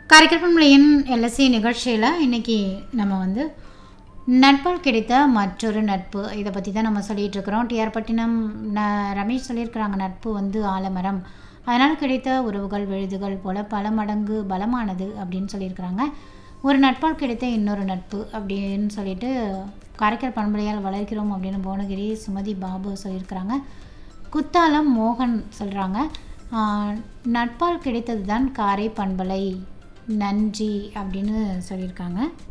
கரைக்கற்பன்மொழியின் LSC நிகழ்ச்சியில் இன்றைக்கி நம்ம வந்து நட்பால் கிடைத்த மற்றொரு நட்பு இதை பற்றி தான் நம்ம சொல்லிகிட்டு இருக்கிறோம் டிஆர் பட்டினம் ந ரமேஷ் சொல்லியிருக்கிறாங்க நட்பு வந்து ஆலமரம் அதனால் கிடைத்த உறவுகள் விழுதுகள் போல் பல மடங்கு பலமானது அப்படின்னு சொல்லியிருக்கிறாங்க ஒரு நட்பால் கிடைத்த இன்னொரு நட்பு அப்படின்னு சொல்லிட்டு காரைக்கால் பண்பலையால் வளர்க்கிறோம் அப்படின்னு புவனகிரி சுமதி பாபு சொல்லியிருக்கிறாங்க குத்தாலம் மோகன் சொல்கிறாங்க நட்பால் கிடைத்தது தான் காரை பண்பலை நன்றி அப்படின்னு சொல்லியிருக்காங்க